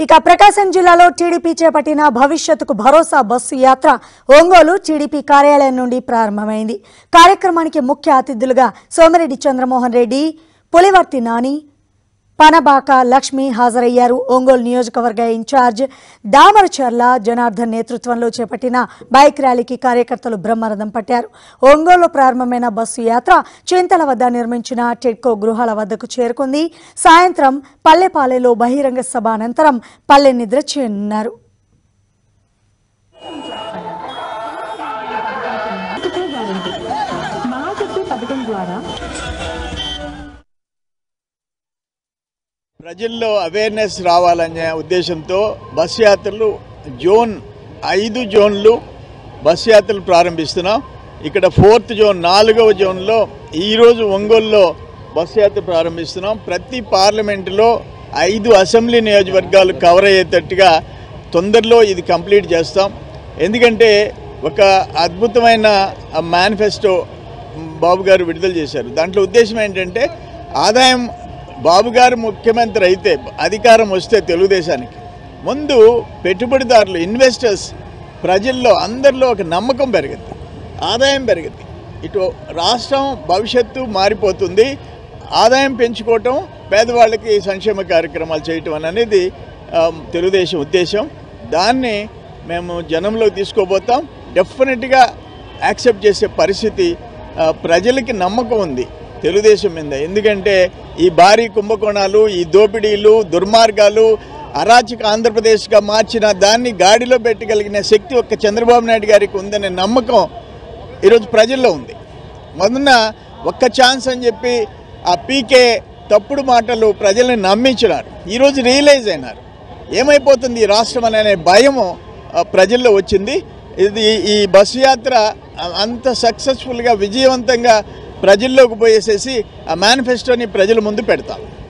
ఇక ప్రకాశం జిల్లాలో టీడీపీ చేపట్టిన భవిష్యత్తుకు భరోసా బస్సు యాత్ర ఒంగోలు టీడీపీ కార్యాలయం నుండి ప్రారంభమైంది కార్యక్రమానికి ముఖ్య అతిథులుగా సోమిరెడ్డి చంద్రమోహన్ రెడ్డి పులివర్తి నాని పనబాక లక్ష్మి హాజరయ్యారు ఒంగోలు నియోజకవర్గ ఇన్ఛార్జ్ దామరచర్ల జనార్దన్ నేతృత్వంలో చేపట్టిన బైక్ ర్యాలీకి కార్యకర్తలు బ్రహ్మరథం పట్టారు ఒంగోలు ప్రారంభమైన బస్సు యాత్ర చింతల వద్ద నిర్మించిన టెడ్కో గృహాల వద్దకు చేరుకుంది సాయంత్రం పల్లెపాలెలో బహిరంగ సభ అనంతరం పల్లె నిద్ర చేయనున్నారు మహాశక్తి పథకం ద్వారా ప్రజల్లో అవేర్నెస్ రావాలనే ఉద్దేశంతో బస్ యాత్రలు జోన్ ఐదు జోన్లు బస్ యాత్రలు ప్రారంభిస్తున్నాం ఇక్కడ ఫోర్త్ జోన్ నాలుగవ జోన్లో ఈరోజు ఒంగోలులో బస్ యాత్ర ప్రారంభిస్తున్నాం ప్రతి పార్లమెంటులో ఐదు అసెంబ్లీ నియోజకవర్గాలు కవర్ అయ్యేటట్టుగా తొందరలో ఇది కంప్లీట్ చేస్తాం ఎందుకంటే ఒక అద్భుతమైన మేనిఫెస్టో బాబు గారు విడుదల చేశారు దాంట్లో ఉద్దేశం ఏంటంటే ఆదాయం బాబు గారు ముఖ్యమంత్రి అయితే అధికారం వస్తే తెలుగుదేశానికి ముందు పెట్టుబడిదారులు ఇన్వెస్టర్స్ ప్రజల్లో అందరిలో ఒక నమ్మకం పెరుగుద్ది ఆదాయం పెరుగుద్ది ఇటు రాష్ట్రం భవిష్యత్తు మారిపోతుంది ఆదాయం పెంచుకోవటం పేదవాళ్ళకి సంక్షేమ కార్యక్రమాలు చేయటం అనేది ఆ, తెలుగుదేశం ఉద్దేశం దాన్ని మేము జనంలోకి తీసుకోబోతాం డెఫినెట్గా యాక్సెప్ట్ చేసే పరిస్థితి ఆ, ప్రజలకి నమ్మకం ఉంది తెలుగుదేశం మీద ఎందుకంటే ఈ భారీ కుంభకోణాలు ఈ దోపిడీలు దుర్మార్గాలు అరాచక ఆంధ్రప్రదేశ్గా మార్చిన దాన్ని గాడిలో పెట్టగలిగిన శక్తి ఒక్క చంద్రబాబు నాయుడు గారికి ఉందనే నమ్మకం ఈరోజు ప్రజల్లో ఉంది మొదన ఒక్క ఛాన్స్ అని చెప్పి ఆ పీకే తప్పుడు మాటలు ప్రజల్ని నమ్మించినారు ఈరోజు రియలైజ్ అయినారు ఏమైపోతుంది ఈ రాష్ట్రం అనే భయము ఆ, ప్రజల్లో వచ్చింది ఇది ఈ బస్సు యాత్ర అ- అంత సక్సెస్ఫుల్గా విజయవంతంగా ప్రజల్లోకి పోయేసేసి ఆ మేనిఫెస్టోని ప్రజల ముందు పెడతాం